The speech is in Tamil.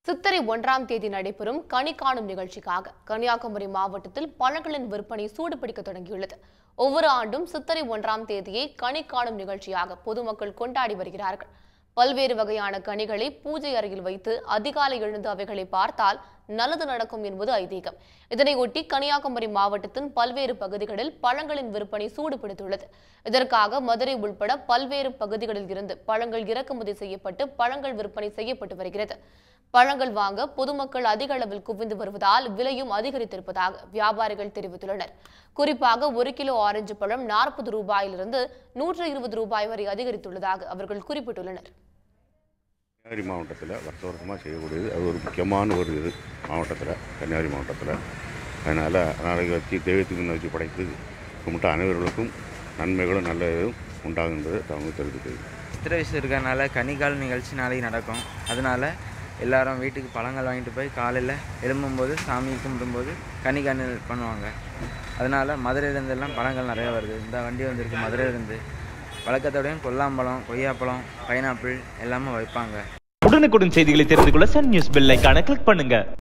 சித்திரை ஒன்றாம் தேதி நடைபெறும் கனி காணும் நிகழ்ச்சிக்காக கன்னியாகுமரி மாவட்டத்தில் பழங்களின் விற்பனை சூடுபிடிக்க தொடங்கியுள்ளது ஒவ்வொரு ஆண்டும் சித்திரை ஒன்றாம் தேதியை கனி காணும் நிகழ்ச்சியாக பொதுமக்கள் கொண்டாடி வருகிறார்கள் பல்வேறு வகையான கனிகளை பூஜை அறையில் வைத்து அதிகாலை எழுந்து அவைகளை பார்த்தால் நல்லது நடக்கும் என்பது ஐதீகம் இதனையொட்டி கன்னியாகுமரி மாவட்டத்தின் பல்வேறு பகுதிகளில் பழங்களின் விற்பனை சூடுபிடித்துள்ளது இதற்காக மதுரை உள்பட பல்வேறு பகுதிகளில் இருந்து பழங்கள் இறக்குமதி செய்யப்பட்டு பழங்கள் விற்பனை செய்யப்பட்டு வருகிறது பழங்கள் வாங்க பொதுமக்கள் அதிக அளவில் குவிந்து வருவதால் விலையும் அதிகரித்திருப்பதாக வியாபாரிகள் தெரிவித்துள்ளனர் குறிப்பாக ஒரு கிலோ ஆரஞ்சு பழம் நாற்பது ரூபாயிலிருந்து நூற்று இருபது ரூபாய் வரை அதிகரித்துள்ளதாக அவர்கள் குறிப்பிட்டுள்ளனர் கன்னியாகுமரி மாவட்டத்தில் வருஷ வருஷமாக செய்யக்கூடியது அது ஒரு முக்கியமான ஒரு இது மாவட்டத்தில் கன்னியாகுமரி மாவட்டத்தில் அதனால் நாளைக்கு வச்சு தெய்வத்துக்கு முன்ன வச்சு படைத்து கும்பிட்ட அனைவர்களுக்கும் நன்மைகளும் நல்ல இதுவும் உண்டாகும் என்பதை அவங்க தெரிவிக்கிறது சித்திரை வயசு இருக்கிறனால கனிகால் நிகழ்ச்சி நாளைக்கு நடக்கும் அதனால எல்லாரும் வீட்டுக்கு பழங்கள் வாங்கிட்டு போய் காலையில் எழும்பும்போது சாமி கும்பிடும்போது கனிகால் பண்ணுவாங்க அதனால மதுரையிலேருந்தெல்லாம் பழங்கள் நிறைய வருது இந்த வண்டி வந்திருக்கு மதுரையிலேருந்து வழக்கத்தோடையும் கொல்லாம்பழம் கொய்யாப்பழம் பைனாப்பிள் எல்லாமே வைப்பாங்க உடனுக்குடன் செய்திகளை தெரிந்து கொள்ள சன் நியூஸ் பெல் ஐகானை கிளிக் பண்ணுங்க